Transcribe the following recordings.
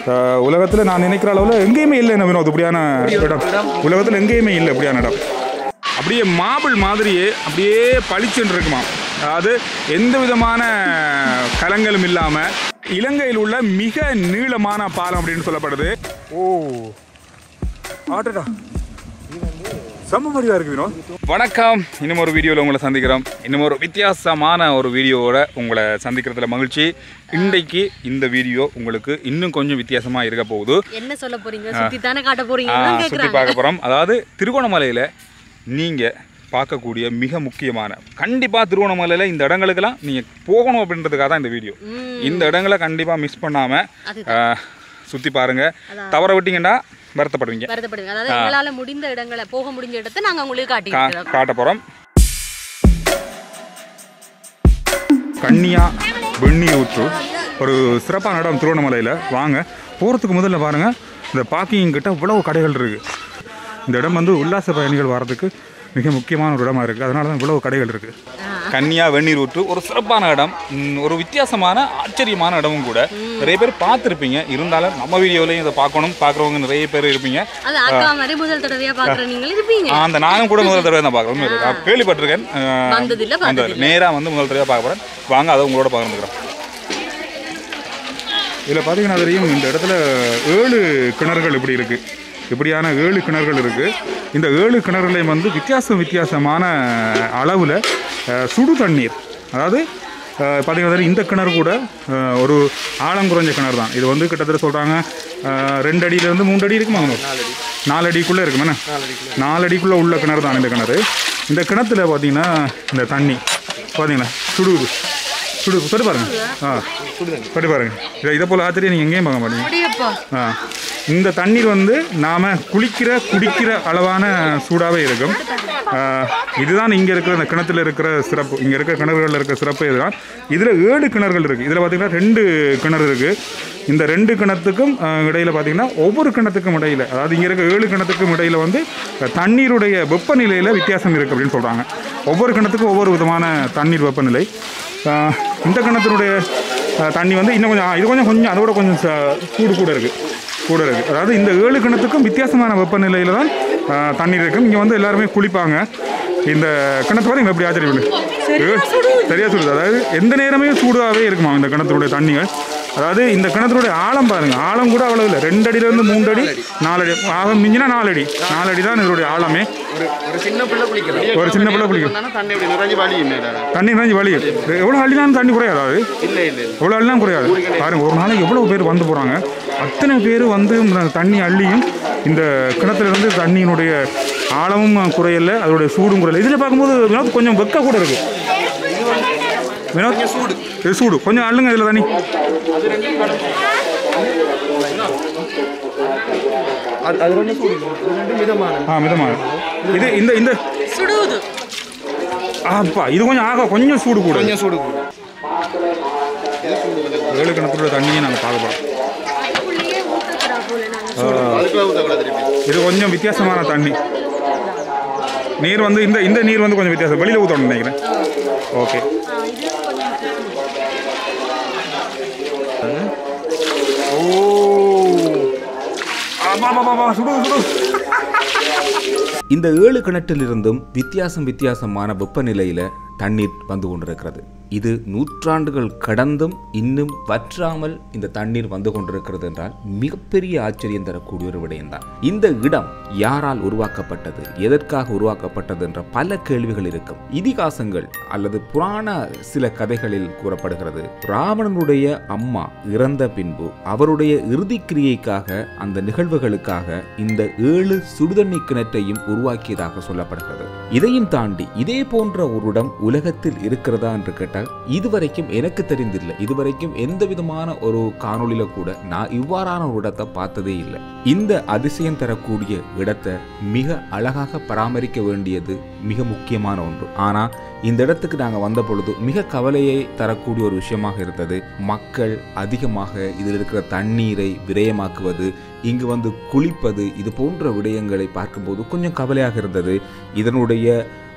உலகத்தில் நான் நினைக்கிற அளவில் எங்கேயுமே இல்லை என்ன வினோத் இப்படியான இடம் உலகத்தில் எங்கேயுமே இல்லை இப்படியான இடம் அப்படியே மாபிள் மாதிரியே அப்படியே பளிச்சுன்னு இருக்குமா அதாவது எந்த விதமான கலங்களும் இல்லாமல் இலங்கையில் உள்ள மிக நீளமான பாலம் அப்படின்னு சொல்லப்படுது ஓ ஆட்டடா செம்ம வடிவா இருக்கு வினோத் வணக்கம் இன்னும் ஒரு வீடியோவில் உங்களை சந்திக்கிறோம் இன்னும் ஒரு வித்தியாசமான ஒரு வீடியோவோட உங்களை சந்திக்கிறதுல மகிழ்ச்சி இன்றைக்கு இந்த வீடியோ உங்களுக்கு இன்னும் கொஞ்சம் வித்தியாசமாக இருக்க போகுது என்ன சொல்ல போறீங்க சுத்தி தானே காட்ட போறீங்க ஆ, சுற்றி கேக்குறாங்க பார்க்க போகிறோம் அதாவது திருகோணமலையில் நீங்கள் பார்க்கக்கூடிய மிக முக்கியமான கண்டிப்பாக திருகோணமலையில் இந்த இடங்களுக்கெல்லாம் நீங்கள் போகணும் அப்படின்றதுக்காக தான் இந்த வீடியோ ம். இந்த இடங்களை கண்டிப்பாக மிஸ் பண்ணாமல் அதுதான். சுற்றி பாருங்கள் தவற விட்டீங்கன்னா வருத்தப்படுவீங்க வருத்தப்படுவீங்க அதாவது எங்களால முடிந்த இடங்களை போக முடிஞ்ச இடத்தை நாங்க உங்களுக்கு காட்டி கா இருக்கிறோம் காட்ட போகிறோம் கன்னியா வெந்நீர் ஊற்று ஒரு சிறப்பான இடம் திருவண்ணாமலையில் வாங்க போகிறதுக்கு முதல்ல பாருங்கள் இந்த பார்க்கிங் கிட்ட இவ்வளவு கடைகள் இருக்குது இந்த இடம் வந்து உல்லாச பயணிகள் வர்றதுக்கு மிக முக்கியமான ஒரு இடமா இருக்குது அதனால தான் இவ்வளவு கடைகள் இருக்குது கன்னியா வெந்நீர் ஊற்று ஒரு சிறப்பான இடம் ம், ஒரு வித்தியாசமான ஆச்சரியமான இடமும் கூட நிறைய பேர் பார்த்துருப்பீங்க இருந்தாலும் நம்ம வீடியோலையும் இதை பார்க்கணும் பார்க்குறவங்க நிறைய பேர் இருப்பீங்க அது அக்கா மாதிரி முதல் தடவையா பாக்குற நீங்கள் இருப்பீங்க ஆ, அந்த நானும் கூட முதல் தடவை தான் பார்க்குறேன் உண்மையிலே. நான் கேள்விப்பட்டிருக்கேன் அஹ், வந்ததில்ல, அந்த பார்த்ததில்ல. நேராக வந்து முதல் தடவை பார்க்க போகிறேன் வாங்க அதை உங்களோட பகிர்ந்துக்கிறோம் இதில் பார்த்தீங்கன்னா தெரியும் இந்த இடத்துல ஏழு கிணறுகள் இப்படி இருக்குது இப்படியான ஏழு கிணறுகள் இருக்குது இந்த ஏழு கிணறுலையும் வந்து வித்தியாசம் வித்தியாசமான அளவில் சுடு தண்ணீர் அதாவது அஹ், பார்த்தீங்கன்னா தெரியும் இந்த கிணறு கூட அஹ், ஒரு ஆழம் குறைஞ்ச கிணறு தான் இது வந்து கிட்டத்தட்ட சொல்கிறாங்க ரெண்டு அடியிலேருந்து மூன்று அடி இருக்குமா நாலு அடிக்குள்ளே இருக்குமாண்ணே நாலு அடிக்குள்ளே உள்ள கிணறு தான் இந்த கிணறு இந்த கிணத்துல பார்த்தீங்கன்னா இந்த தண்ணி பார்த்தீங்களா சுடுகுது சுடு சொல்லி பாருங்க ஆ சொல்லி பாருங்க இதை இதை போல் ஆச்சரியம் நீங்கள் எங்கேயும் பார்க்க மாட்டீங்க அப்படியேப்பா ஆ இந்த தண்ணீர் வந்து நாம் குளிக்கிற குடிக்கிற அளவான சூடாகவே இருக்கும் ஆ, இதுதான் இங்கே இருக்கிற இந்த கிணத்துல இருக்கிற சிறப்பு இங்கே இருக்கிற கிணறுகளில் இருக்கிற சிறப்பு இதுதான் இதில் ஏழு கிணறுகள் இருக்குது இதில் பார்த்தீங்கன்னா ரெண்டு கிணறு இருக்குது இந்த ரெண்டு கிணத்துக்கும் ஆ, இடையில பார்த்தீங்கன்னா ஒவ்வொரு கிணத்துக்கும் இடையில அதாவது இங்கே இருக்க ஏழு கிணத்துக்கும் இடையில வந்து தண்ணீருடைய வெப்பநிலையில் வித்தியாசம் இருக்குது அப்படின்னு சொல்கிறாங்க ஒவ்வொரு கிணத்துக்கும் ஒவ்வொரு விதமான தண்ணீர் வெப்பநிலை ஆ, இந்த கிணத்தினுடைய ஆ, தண்ணி வந்து இன்னும் கொஞ்சம் ஆ, இது கொஞ்சம் கொஞ்சம் அதோட கொஞ்சம் ச- சூடு கூட இருக்குது கூட இருக்குது அதாவது இந்த ஏழு கிணத்துக்கும் வித்தியாசமான வெப்பநிலையில் தான் ஆ, தண்ணீர் இருக்கும் இங்கே வந்து எல்லாருமே குளிப்பாங்க இந்த கிணத்து பாருங்க எப்படி ஆச்சரியம் சரியா சொல்லுது அதாவது எந்த நேரமே சூடாகவே இருக்குமா இந்த கிணத்துடைய தண்ணிகள் அதாவது இந்த கிணத்துடைய ஆழம் பாருங்க ஆழம் கூட அவ்வளவு இல்லை ரெண்டு அடியிலேருந்து மூன்று அடி நாலு அடி ஆக மிஞ்சினா நாலு அடி நாலு அடி தான் இதனுடைய ஆழமே ஒரு ஒரு சின்ன பிள்ளை குளிக்கலாம் ஒரு சின்ன பிள்ளை குளிக்கும் வந்தானா தண்ணி இப்படி நிறைஞ்சு வலியும் மேல தண்ணி நிறைஞ்சு வழி எவ்வளோ அள்ளினாலும் தண்ணி குறையாது அதாவது இல்ல இல்ல இல்ல எவ்வளோ அள்ளினாலும் குறையாது பாருங்க ஒரு நாளைக்கு எவ்வளோ பேர் வந்து போகிறாங்க அத்தனை பேர் வந்து இந்த தண்ணி அள்ளியும் இந்த கிணத்துல இருந்து தண்ணியினுடைய ஆழமும் குறையல அதோடைய சூடும் குறையல இதில் பார்க்கும்போது வினோத் கொஞ்சம் வெக்க கூட இருக்கு வினோத் சூடு இது சூடு கொஞ்சம் அள்ளுங்க இதில் தண்ணி அது அது ரெண்டு சூடு அது ரெண்டு மிதமான ஆ மிதமாக இது இந்த இந்த சுடுவது ஆப்பா இது கொஞ்சம் ஆக கொஞ்சம் சூடு கூட கொஞ்சம் சூடு கூட ஏழு கிணத்துல தண்ணியை நாங்கள் பார்க்க போகிறோம் அதுக்குள்ள ஊற்றக்கூடாது திருப்பி இது கொஞ்சம் வித்தியாசமான தண்ணி நீர் வந்து இந்த இந்த நீர் வந்து கொஞ்சம் வித்தியாசம் வெளியில் ஊற்றணும் நினைக்கிறேன் ஓகே ஓ ஆமா, ஆமா, ஆமா, சுடு சுடு இந்த ஏழு கிணற்றிலிருந்தும் வித்தியாசம் வித்தியாசமான வெப்பநிலையில தண்ணீர் வந்து கொண்டிருக்கிறது இது நூற்றாண்டுகள் கடந்தும் இன்னும் வற்றாமல் இந்த தண்ணீர் வந்து கொண்டிருக்கிறது என்றால் மிகப்பெரிய ஆச்சரியம் தரக்கூடிய ஒரு விடயம்தான் இந்த இடம் யாரால் உருவாக்கப்பட்டது எதற்காக உருவாக்கப்பட்டது என்ற பல கேள்விகள் இருக்கும் இதிகாசங்கள் அல்லது புராண சில கதைகளில் கூறப்படுகிறது ராவணனுடைய அம்மா இறந்த பின்பு அவருடைய இறுதிக்கிரியைக்காக அந்த நிகழ்வுகளுக்காக இந்த ஏழு சுடுதண்ணி கிணற்றையும் உருவாக்கியதாக சொல்லப்படுகிறது இதையும் தாண்டி இதே போன்ற ஒரு இடம் உலகத்தில் இருக்கிறதா என்று கேட்டால் இதுவரைக்கும் எனக்கு தெரிந்தில்லை இதுவரைக்கும் எந்த விதமான ஒரு காணொளியில கூட நான் இவ்வாறான ஒரு இடத்தை பார்த்ததே இல்லை இந்த அதிசயம் தரக்கூடிய இடத்தை மிக அழகாக பராமரிக்க வேண்டியது மிக முக்கியமான ஒன்று ஆனா இந்த இடத்துக்கு நாங்கள் வந்த பொழுது மிக கவலையை தரக்கூடிய ஒரு விஷயமாக இருந்தது மக்கள் அதிகமாக இதில் இருக்கிற தண்ணீரை விரயமாக்குவது இங்கு வந்து குளிப்பது இது போன்ற விடயங்களை பார்க்கும்போது கொஞ்சம் கவலையாக இருந்தது இதனுடைய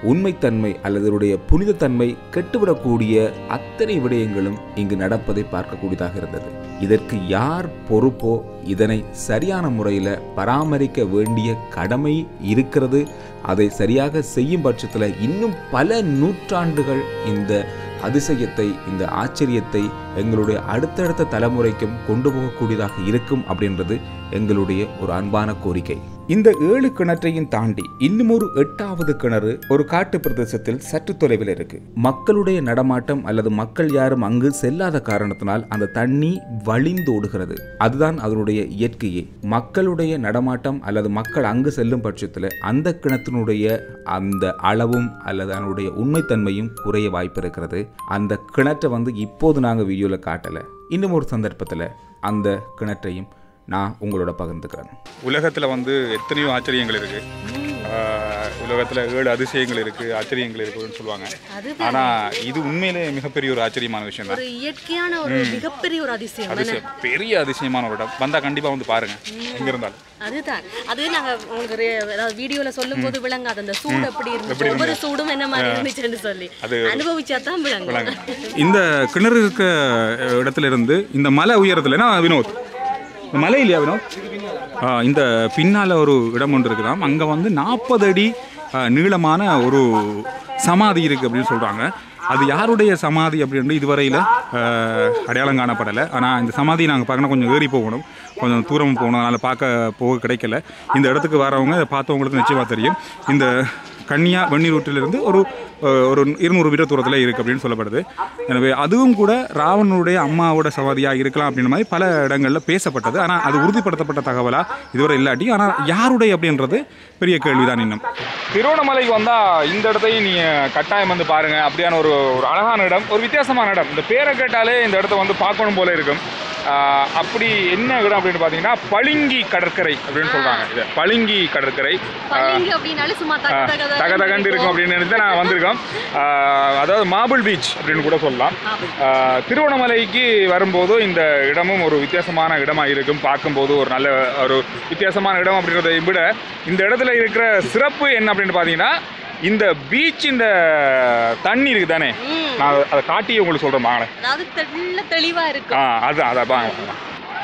உண்மைத்தன்மை அல்லது இதனுடைய புனிதத்தன்மை கெட்டுவிடக்கூடிய அத்தனை விடயங்களும் இங்கு நடப்பதை பார்க்கக்கூடியதாக இருந்தது இதற்கு யார் பொறுப்போ இதனை சரியான முறையில் பராமரிக்க வேண்டிய கடமை இருக்கிறது அதை சரியாக செய்யும் பட்சத்தில் இன்னும் பல நூற்றாண்டுகள் இந்த அதிசயத்தை இந்த ஆச்சரியத்தை எங்களுடைய அடுத்தடுத்த தலைமுறைக்கும் கொண்டு போகக்கூடியதாக இருக்கும் அப்படின்றது எங்களுடைய ஒரு அன்பான கோரிக்கை இந்த ஏழு கிணற்றையும் தாண்டி இன்னும் ஒரு எட்டாவது கிணறு ஒரு காட்டு பிரதேசத்தில் சற்று தொலைவில் இருக்கு மக்களுடைய நடமாட்டம் அல்லது மக்கள் யாரும் அங்கு செல்லாத காரணத்தினால் அந்த தண்ணி வழிந்தோடுகிறது அதுதான் அதனுடைய இயற்கையே மக்களுடைய நடமாட்டம் அல்லது மக்கள் அங்கு செல்லும் பட்சத்தில் அந்த கிணத்தினுடைய அந்த அளவும் அல்லது அதனுடைய உண்மைத்தன்மையும் குறைய வாய்ப்பு இருக்கிறது அந்த கிணற்றை வந்து இப்போது நாங்கள் வீடியோவில் காட்டலை இன்னும் ஒரு சந்தர்ப்பத்தில் அந்த கிணற்றையும் நான் உங்களோட பகிர்ந்துக்கிறேன் உலகத்தில் வந்து எத்தனையோ ஆச்சரியங்கள் இருக்குது உலகத்தில் ஏழு அதிசயங்கள் இருக்குது ஆச்சரியங்கள் இருக்குதுன்னு சொல்லுவாங்க அதுதான் ஆனால் இது உண்மையிலே மிகப்பெரிய ஒரு ஆச்சரியமான விஷயம் தான் ஒரு இயற்கையான ஒரு மிகப்பெரிய ஒரு அதிசயம் தானே? அதிசயம் பெரிய அதிசயமான ஒரு இடம் வந்தால் கண்டிப்பாக வந்து பாருங்கள் எங்கே இருந்தாலும் அதுதான் அது நாங்க உங்களுக்கு ஒரு அதாவது வீடியோல சொல்லும் போது விளங்காது அந்த சூடு எப்படி இருந்துச்சு ஒவ்வொரு சூடும் என்ன மாதிரி இருந்துச்சுன்னு சொல்லி அனுபவிச்சா தான் விளங்கும் இந்த கிணறு இருக்க அஹ், இடத்துல இருந்து இந்த மலை உயரத்துல என்ன வினோத் இந்த மலை இல்லையா வினோத் ஆ, இந்த பின்னால் ஒரு இடம் ஒன்று இருக்குதாம் அங்கே வந்து நாற்பது அடி ஆ, நீளமான ஒரு சமாதி இருக்குது அப்படின்னு சொல்கிறாங்க அது யாருடைய சமாதி அப்படின்னு இதுவரையில் அடையாளம் காணப்படலை ஆனால் இந்த சமாதி நாங்கள் பார்க்கணும் கொஞ்சம் ஏறி போகணும் கொஞ்சம் தூரம் போகணும் அதனால் பார்க்க போக கிடைக்கல இந்த இடத்துக்கு வரவங்க இதை பார்த்தவங்களுக்கு நிச்சயமாக தெரியும் இந்த கன்னியா வெந்நீர் ஊற்றிலிருந்து ஒரு அஹ், ஒரு இருநூறு மீட்டர் தூரத்தில் இருக்குது அப்படின்னு சொல்லப்படுது எனவே அதுவும் கூட ராவணனுடைய அம்மாவோட சமாதியாக இருக்கலாம் அப்படின்ற மாதிரி பல இடங்களில் பேசப்பட்டது ஆனால் அது உறுதிப்படுத்தப்பட்ட தகவலாக இதுவரை இல்லாட்டி ஆனால் யாருடைய அப்படின்றது பெரிய கேள்விதான் இன்னும் திருவண்ணாமலைக்கு வந்தால் இந்த இடத்தையும் நீங்கள் கட்டாயம் வந்து பாருங்கள் அப்படியான ஒரு ஒரு அழகான இடம் ஒரு வித்தியாசமான இடம் இந்த பேரை கேட்டாலே இந்த இடத்த வந்து பார்க்கணும் போல இருக்கும் ஆஹ் அப்படி என்ன இடம் அப்படின்னு பார்த்தீங்கன்னா பளிங்கி கடற்கரை அப்படின்னு சொல்கிறாங்க இது பளிங்கி கடற்கரை பள்ளிங்க அப்படின்னாலே சும்மா தக தக தக தகண்டு இருக்கும் அப்படின்னு நினைச்சு நான் வந்திருக்கோம் ஆஹ் அதாவது மாபிள் பீச் அப்படின்னு கூட சொல்லலாம் ஆஹ் திருவண்ணாமலைக்கு வரும்போது இந்த இடமும் ஒரு வித்தியாசமான இடமா இருக்கும் பார்க்கும்போது ஒரு நல்ல ஒரு வித்தியாசமான இடம் அப்படின்றதை விட இந்த இடத்துல இருக்கிற சிறப்பு என்ன அப்படின்னு பார்த்தீங்கன்னா இந்த பீச் இந்த தண்ணி இருக்கு தானே நான் அதை- அதை காட்டி உங்களுக்கு சொல்கிறேன் வாங்க அதாவது தெள்ள தெளிவா இருக்கும் ஆ அதான் அதான் வாங்க வாங்க.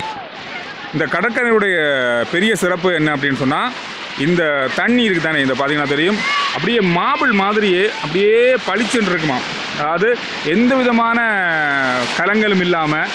இந்த கடற்கரையுடைய பெரிய சிறப்பு என்ன அப்படின்னு சொன்னால் இந்த தண்ணி இருக்குது தானே இந்த பார்த்தீங்கன்னா தெரியும் அப்படியே மாபிள் மாதிரியே அப்படியே பளிச்சுன்னு இருக்குமா அதாவது எந்த விதமான கலங்களும் இல்லாமல்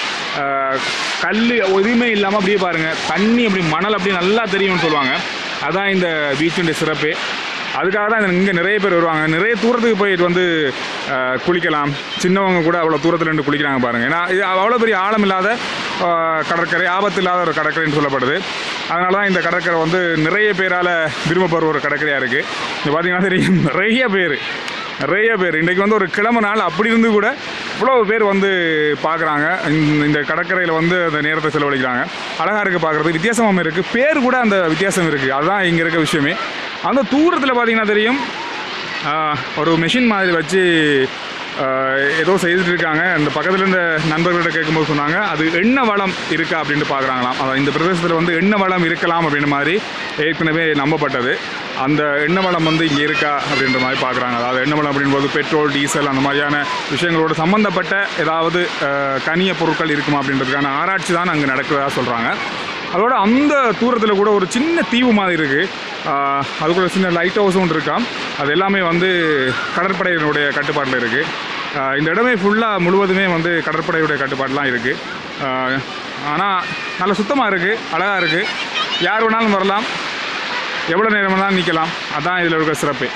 கல் எதுவுமே இல்லாமல் அப்படியே பாருங்கள் தண்ணி அப்படி மணல் அப்படியே நல்லா தெரியும்னு சொல்லுவாங்க அதான் இந்த பீச்சுடைய சிறப்பு அதுக்காக தான் இங்கே நிறைய பேர் வருவாங்க நிறைய தூரத்துக்கு போயிட்டு வந்து அஹ், குளிக்கலாம் சின்னவங்க கூட அவ்வளோ தூரத்தில் நின்று குளிக்கிறாங்க பாருங்கள் ஏன்னா இது அவ்வளோ பெரிய ஆழம் இல்லாத அஹ், கடற்கரை ஆபத்து இல்லாத ஒரு கடற்கரைன்னு சொல்லப்படுது அதனால தான் இந்த கடற்கரை வந்து நிறைய பேரால் விரும்பப்படுற ஒரு கடற்கரையாக இருக்குது இங்கே பார்த்தீங்கன்னா தெரியும் நிறைய பேர் நிறைய பேர் இன்றைக்கு வந்து ஒரு கிழமை நாள் அப்படி இருந்து கூட இவ்வளோ பேர் வந்து பார்க்குறாங்க இந்த கடற்கரையில் வந்து அந்த நேரத்தை செலவழிக்கிறாங்க அழகாக இருக்குது பார்க்குறது வித்தியாசமாகவும் இருக்குது பேர் கூட அந்த வித்தியாசம் இருக்குது அதுதான் இங்கே இருக்க விஷயமே அந்த தூரத்தில் பார்த்தீங்கன்னா தெரியும் ஆஹ், ஒரு மெஷின் மாதிரி வச்சு ஆஹ், ஏதோ செய்துட்டு இருக்காங்க அந்த பக்கத்தில் இருந்த நண்பர்கிட்ட கேட்கும்போது சொன்னாங்க அது எண்ணெய் வளம் இருக்கா அப்படின்ட்டு பார்க்குறாங்களாம் அதான் இந்த பிரதேசத்தில் வந்து எண்ணெய் வளம் இருக்கலாம் அப்படின்ற மாதிரி ஏற்கனவே நம்பப்பட்டது அந்த எண்ணெய் வளம் வந்து இங்கே இருக்கா அப்படின்ற மாதிரி பார்க்குறாங்க அதாவது எண்ணெய் வளம் அப்படின்போது பெட்ரோல் டீசல் அந்த மாதிரியான விஷயங்களோட சம்மந்தப்பட்ட ஏதாவது ஆஹ், கனிய பொருட்கள் இருக்குமா அப்படின்றதுக்கான ஆராய்ச்சி தான் அங்கே நடக்கிறதா சொல்கிறாங்க அதோட அந்த தூரத்தில் கூட ஒரு சின்ன தீவு மாதிரி இருக்குது அது கூட சின்ன லைட் ஹவுஸும் ஒன்று இருக்காம் அது எல்லாமே வந்து கடற்படையினுடைய கட்டுப்பாட்டில் இருக்குது இந்த இடமே ஃபுல்லாக முழுவதுமே வந்து கடற்படையுடைய கட்டுப்பாடெலாம் இருக்குது ஆனால் நல்ல சுத்தமாக இருக்குது அழகாக இருக்குது யார் வேணாலும் வரலாம் எவ்வளோ நேரம் வேணாலும் நிற்கலாம் அதான் இதில் இருக்கிற சிறப்பு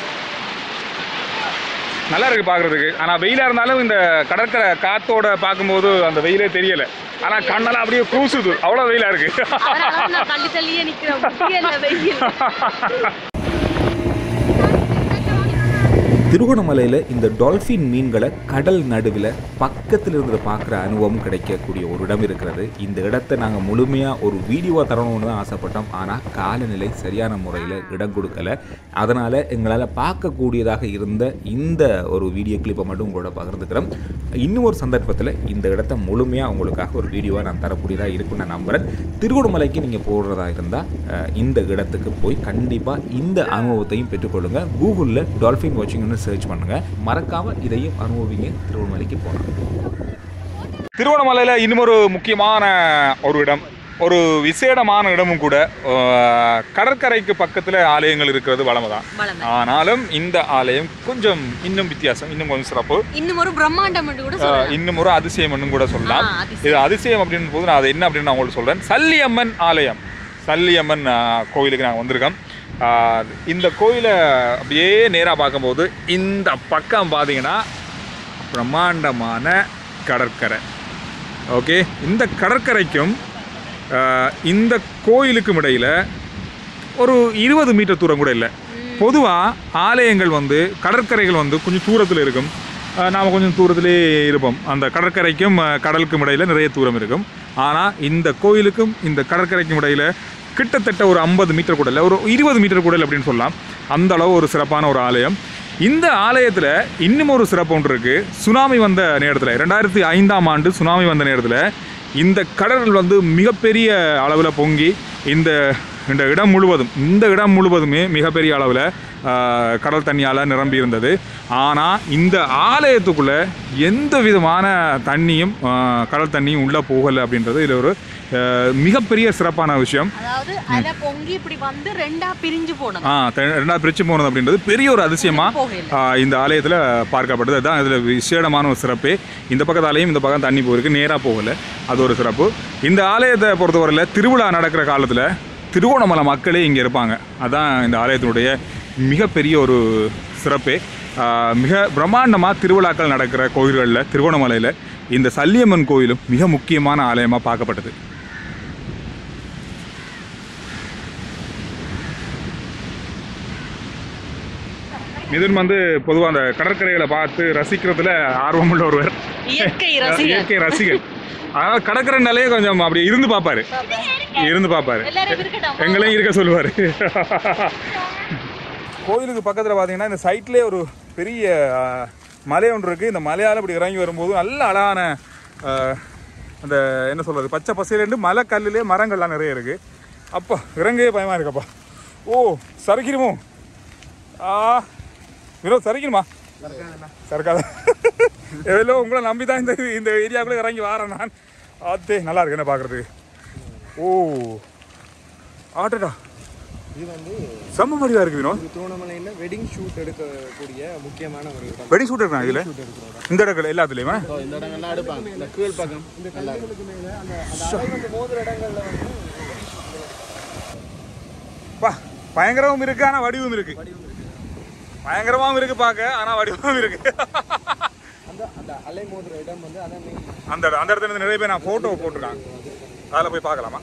நல்லா இருக்கு பார்க்குறதுக்கு ஆனால் வெயிலாக இருந்தாலும் இந்த கடற்கரை காத்தோட பார்க்கும்போது அந்த வெயிலே தெரியலை ஆனால் கண்ணெல்லாம் அப்படியே கூசுது அவ்வளோ வெயிலாக இருக்குது அதனால நான் தள்ளி தள்ளியே நிக்கிறேன் முடியல வெயில் திருகோணமலையில் இந்த டால்ஃபின் மீன்களை கடல் நடுவில் பக்கத்தில் இருந்து பார்க்குற அனுபவம் கிடைக்கக்கூடிய ஒரு இடம் இருக்கிறது இந்த இடத்தை நாங்கள் முழுமையாக ஒரு வீடியோவாக தரணும்னு தான் ஆசைப்பட்டோம் ஆனால் காலநிலை சரியான முறையில் இடம் கொடுக்கல அதனால் எங்களால் பார்க்கக்கூடியதாக இருந்த இந்த ஒரு வீடியோ கிளிப்பை மட்டும் உங்களோட பகிர்ந்துக்கிறோம் இன்னும் ஒரு சந்தர்ப்பத்தில் இந்த இடத்த முழுமையாக உங்களுக்காக ஒரு வீடியோவாக நான் தரக்கூடியதாக இருக்கும்னு நான் நம்புகிறேன் திருகோணமலைக்கு நீங்கள் போடுறதா இருந்தால் இந்த இடத்துக்கு போய் கண்டிப்பாக இந்த அனுபவத்தையும் பெற்றுக்கொள்ளுங்க கூகுளில் டால்ஃபின் வாட்சிங்னு சர்ச் பண்ணுங்கள் மறக்காமல் இதையும் அனுபவிங்க திருவண்ணாமலைக்கு போகலாம் திருவண்ணாமலையில் இன்னும் ஒரு முக்கியமான ஒரு இடம் ஒரு விசேடமான இடமும் கூட அஹ், கடற்கரைக்கு பக்கத்தில் ஆலயங்கள் இருக்கிறது வளமை தான் வளமை. ஆனாலும் இந்த ஆலயம் கொஞ்சம் இன்னும் வித்தியாசம் இன்னும் கொஞ்சம் சிறப்பு இன்னும் ஒரு பிரம்மாண்டம் என்று கூட அஹ், சொல்லலாம் இன்னும் ஒரு அதிசயம் கூட சொல்லலாம் ஆ, அதிசயம். இது அதிசயம் அப்படின்னு போது நான் அது என்ன அப்படின்னு நான் உங்களுக்கு சொல்கிறேன் சல்லியம்மன் ஆலயம் சல்லியம்மன் அஹ், கோயிலுக்கு நாங்கள் வந்திருக்கோம் அஹ், இந்த கோயிலை அப்படியே நேராக பார்க்கும்போது இந்த பக்கம் பார்த்தீங்கன்னா பிரம்மாண்டமான கடற்கரை ஓகே இந்த கடற்கரைக்கும் அஹ், இந்த கோயிலுக்கும் இடையில் ஒரு இருபது மீட்டர் தூரம் கூட இல்லை பொதுவாக ஆலயங்கள் வந்து கடற்கரைகள் வந்து கொஞ்சம் தூரத்தில் இருக்கும் அஹ் நாம கொஞ்சம் தூரத்திலே இருப்போம் அந்த கடற்கரைக்கும் அஹ், கடலுக்கும் இடையில் நிறைய தூரம் இருக்கும் ஆனால் இந்த கோயிலுக்கும் இந்த கடற்கரைக்கும் இடையில் கிட்டத்தட்ட ஒரு ஐம்பது மீட்டர் கூட இல்லை ஒரு இருபது மீட்டர் கூட இல்லை அப்படின்னு சொல்லலாம் அந்த அளவு ஒரு சிறப்பான ஒரு ஆலயம் இந்த ஆலயத்தில் இன்னும் ஒரு சிறப்பு ஒன்று இருக்குது சுனாமி வந்த நேரத்தில் ரெண்டாயிரத்தி ஐந்தாம் ஆண்டு சுனாமி வந்த நேரத்தில் இந்த கடல் வந்து மிகப்பெரிய அளவில் பொங்கி இந்த இந்த இடம் முழுவதும் இந்த இடம் முழுவதுமே மிகப்பெரிய அளவில் கடல் தண்ணியால் நிரம்பி இருந்தது ஆனால் இந்த ஆலயத்துக்குள்ளே எந்த விதமான தண்ணியும் ஆ, கடல் தண்ணியும் உள்ளே போகலை அப்படின்றது இது ஒரு ஆ, மிகப்பெரிய சிறப்பான விஷயம் அதாவது அலை பொங்கி இப்படி வந்து ரெண்டா பிரிஞ்சு போனது ஆ த- ரெண்டாவது பிரிச்சு போனது அப்படின்றது பெரிய ஒரு அதிசயமாக போகல இந்த ஆலயத்தில் பார்க்கப்பட்டது அதுதான் இதில் விசேடமான ஒரு சிறப்பு இந்த பக்கத்து ஆலயம் இந்த பக்கம் தண்ணி போயிருக்கு நேராக போகல அது ஒரு சிறப்பு இந்த ஆலயத்தை பொறுத்தவரையில் திருவிழா நடக்கிற காலத்தில் திருவோணமலை மக்களே இங்கே இருப்பாங்க அதான் இந்த ஆலயத்தினுடைய மிகப்பெரிய ஒரு சிறப்பே ஆஹ் மிக பிரம்மாண்டமாக திருவிழாக்கள் நடக்கிற கோயில்களில் திருவோணமலையில் இந்த சல்லியம்மன் கோயிலும் மிக முக்கியமான ஆலயமாக பார்க்கப்பட்டது மிதுன் வந்து பொதுவாக அந்த கடற்கரைகளை பார்த்து ரசிக்கிறதுல ஆர்வமுள்ள ஒருவர் இயற்கை ரசிகர் இயற்கை ரசிகர் அதனால கடற்கரைனாலே கொஞ்சம் அப்படி இருந்து பார்ப்பாரு இருந்து பார்ப்பாரு எல்லாரும் இருக்கட்டும் எங்களையும் இருக்க சொல்லுவார் கோயிலுக்கு பக்கத்தில் பார்த்தீங்கன்னா இந்த சைட்லேயே ஒரு பெரிய ஆ, மலை ஒன்று இருக்குது இந்த மலையால் இப்படி இறங்கி வரும்போது நல்ல அழகான ஆ, அந்த என்ன சொல்கிறது பச்சை பசையிலேருந்து மலை கல்லுலேயே மரங்கள்லாம் நிறைய இருக்குது அப்பா இறங்கவே பயமாக இருக்குப்பா ஓ சறுக்கிடுமோ ஆ வினோத் சறுக்கிடுமா சறுக்காத எவ்வளோ உங்களை நம்பி தான் இந்த இந்த ஏரியாக்குள்ளே இறங்கி வரேன் நான் ஆத்தே நல்லா இருக்கு என்ன பார்க்குறதுக்கு ஓ ஆட்டடா இது வந்து செம்ம வடிவா இருக்கு வினோத் திருவண்ணாமலையில் வெட்டிங் ஷூட் எடுக்கக்கூடிய முக்கியமான ஒரு இடம் வெடி ஷூட் இருக்கா இதுல இந்த இடங்கள் எல்லாத்துலயுமே இந்த இடங்கள்லாம் எடுப்பாங்க இந்த கீழ் பக்கம் இந்த கல்லுகளுக்கு மேலே அந்த அந்த அலை வந்து மோதுற இடங்கள்ல வந்து பா பயங்கரமும் இருக்கு ஆனா வடிவும் இருக்கு பயங்கரமாவும் இருக்கு பார்க்க ஆனா வடிவமும் இருக்கு அந்த அந்த அலை மோதுற இடம் வந்து அதை main அந்த இடம்- அந்த இடத்துல இருந்து நிறைய பேர் நான் போட்டோ போட்டிருக்காங்க அதில் போய் பார்க்கலாமா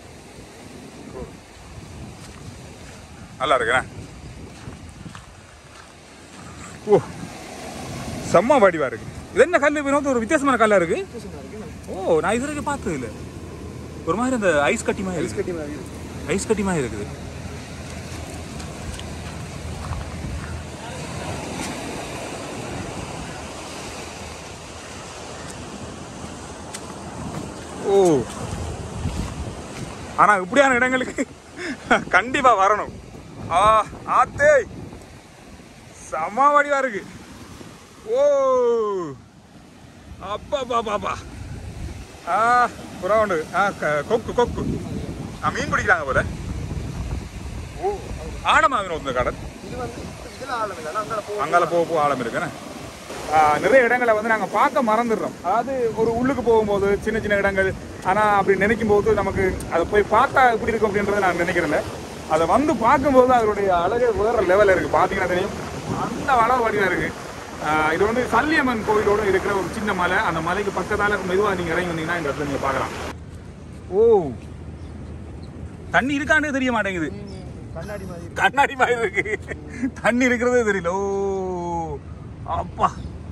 நல்லா இருக்குண்ணே ஓ செம்ம வடிவா இருக்கு இது என்ன கல் வினோத் ஒரு வித்தியாசமான கல்லா இருக்கு ஓ நான் இது வரைக்கும் பார்த்தது இல்லை ஒரு மாதிரி அந்த ஐஸ் கட்டி மாதிரி ஐஸ் கட்டி மாதிரி இருக்கு ஐஸ் கட்டி மாதிரி இருக்குது ஓ ஆனா இப்படியான இடங்களுக்கு கண்டிப்பா வரணும் ஆ ஆத்தே செம வடிவா இருக்கு ஓ அப்பா பாப்பா ஆ புறா உண்டு ஆ க- கொக்கு கொக்கு ஆ மீன் பிடிக்கிறாங்க போல ஓ ஆழமா இந்த கடல் இது வந்து இதில் ஆழம் இல்லை அங்கே போ அங்கால போக போக ஆழம் இருக்குண்ணே ஆ, நிறைய இடங்களை வந்து நாங்கள் பார்க்க மறந்துடுறோம் அதாவது ஒரு உள்ளுக்கு போகும்போது சின்ன சின்ன இடங்கள் ஆனால் அப்படி நினைக்கும் போது நமக்கு அதை போய் பார்த்தா எப்படி இருக்கும் அப்படின்றத நான் நினைக்கிறேன் அதை வந்து பார்க்கும்போது அதனுடைய அழகு வேற லெவலில் இருக்குது பார்த்தீங்கன்னா தெரியும் அந்த வளர் வடிவாக இருக்குது இது வந்து சல்லியம்மன் கோயிலோட இருக்கிற ஒரு சின்ன மலை அந்த மலைக்கு பக்கத்தால் மெதுவாக நீங்கள் இறங்கி வந்தீங்கன்னா இந்த இடத்துல நீங்கள் பார்க்கலாம் ஓ தண்ணி இருக்கானே தெரிய மாட்டேங்குது கண்ணாடி மாதிரி கண்ணாடி மாதிரி இருக்கு தண்ணி இருக்கிறதே தெரியல ஓ அப்பா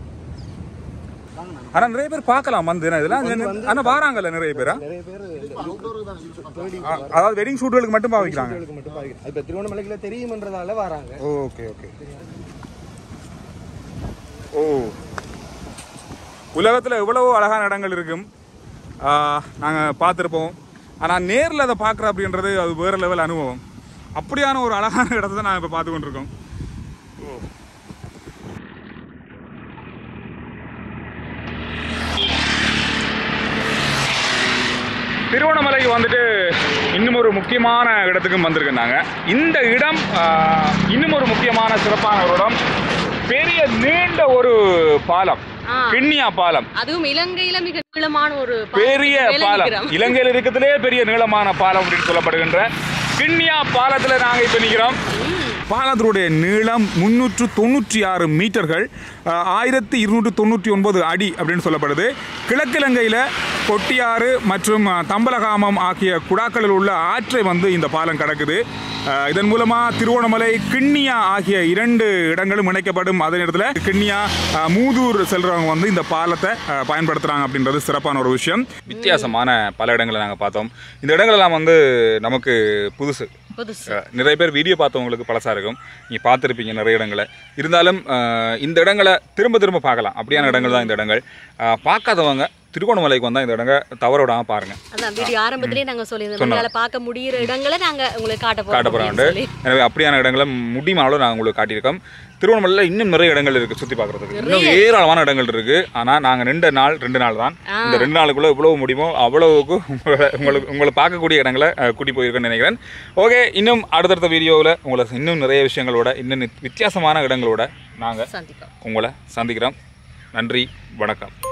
ஆனா நிறைய பேர் பார்க்கலாம் வந்து இதெல்லாம் ஆனா வாராங்கல்ல நிறைய பேரா நிறைய பேர் தேடி ஆ, அதாவது வெட்டிங் ஷூட்டுகளுக்கு மட்டும் பாவிக்கிறாங்க வீடுகளுக்கு மட்டும் பாவிக்கிறாங்க இப்போ திருவண்ணாமலைக்குள்ள தெரியுமன்றதால வராங்க ஓகே ஓகே ஓ உலகத்தில் எவ்வளவோ அழகான இடங்கள் இருக்கும் நாங்கள் பார்த்துருப்போம் ஆனால் நேரில் அதை பார்க்குற அப்படின்றது அது வேறு லெவல் அனுபவம் அப்படியான ஒரு அழகான இடத்த தான் நாங்கள் இப்போ பார்த்து கொண்டிருக்கோம் திருவண்ணாமலைக்கு வந்துட்டு இன்னும் ஒரு முக்கியமான இடத்துக்கும் வந்திருக்கோம் நாங்கள் இந்த இடம் ஆஹ், இன்னும் ஒரு முக்கியமான சிறப்பான ஒரு இடம் பெரிய நீண்ட ஒரு பாலம் ஆ. கிண்ணியா பாலம் அதுவும் இலங்கையில மிக நீளமான ஒரு பெரிய பாலத்துக்கு மேல பாலம் நிக்கிறோம். இலங்கையில் இருக்கிறதுலே பெரிய நீளமான பாலம் அப்படின்னு சொல்லப்படுகின்ற கிண்ணியா பாலத்துல நாங்க இப்ப நிக்கிறோம் பாலத்தினுடைய நீளம் முன்னூற்று தொண்ணூற்றி ஆறு மீட்டர்கள் அஹ், ஆயிரத்தி இருநூற்று தொண்ணூற்றி ஒன்பது அடி அப்படின்னு சொல்லப்படுது கிழக்கிலங்கையில் கொட்டியாறு மற்றும் அஹ், தம்பலகாமம் ஆகிய குடாக்களில் உள்ள ஆற்றை வந்து இந்த பாலம் கடக்குது அஹ், இதன் மூலமாக திருவோணமலை கிண்ணியா ஆகிய இரண்டு இடங்களும் இணைக்கப்படும் அதே நேரத்தில் கிண்ணியா அஹ், மூதூர் செல்றவங்க வந்து இந்த பாலத்தை அஹ், பயன்படுத்துகிறாங்க அப்படின்றது சிறப்பான ஒரு விஷயம் வித்தியாசமான பல இடங்களை நாங்கள் பார்த்தோம் இந்த இடங்களெல்லாம் வந்து நமக்கு புதுசு புதுசு அஹ் நிறைய பேர் வீடியோ பார்த்தவங்களுக்கு பழசாக இருக்கும் நீங்கள் பார்த்துருப்பீங்க நிறைய இடங்களை இருந்தாலும் அஹ், இந்த இடங்களை திரும்ப திரும்ப பார்க்கலாம் அப்படியான இடங்கள் தான் இந்த இடங்கள் அஹ், பார்க்காதவங்க திருகோணமலைக்கு வந்தால் இந்த இடங்க தவற விடாமல் பாருங்கள் அதான் வீடியோ ஆரம்பத்திலேயே நாங்க சொல்லியிருந்தோம் உங்களால பார்க்க முடியிற இடங்களை நாங்க உங்களுக்கு காட்ட காட்ட போறோம் போகிறோம் அப்படின்னு சொல்லி. எனவே அப்படியான இடங்களை முடியுமானாலும் நாங்கள் உங்களுக்கு காட்டியிருக்கோம் திருவண்ணாமலையில் இன்னும் நிறைய இடங்கள் இருக்குது சுற்றி பார்க்குறதுக்கு இன்னும் ஏராளமான இடங்கள் இருக்குது ஆனால் நாங்கள் ரெண்டு நாள் ரெண்டு நாள் தான் இந்த ரெண்டு நாளுக்குள்ளே எவ்வளவு முடியுமோ அவ்வளவுக்கு உங்களை உங்களுக்கு உங்களை பார்க்கக்கூடிய இடங்களை அஹ், கூட்டி போயிருக்கேன்னு நினைக்கிறேன் ஓகே இன்னும் அடுத்தடுத்த வீடியோவில் உங்களை இன்னும் நிறைய விஷயங்களோட இன்னும் வித்தியாசமான இடங்களோட நாங்கள் சந்திப்போம் உங்களை சந்திக்கிறோம் நன்றி வணக்கம்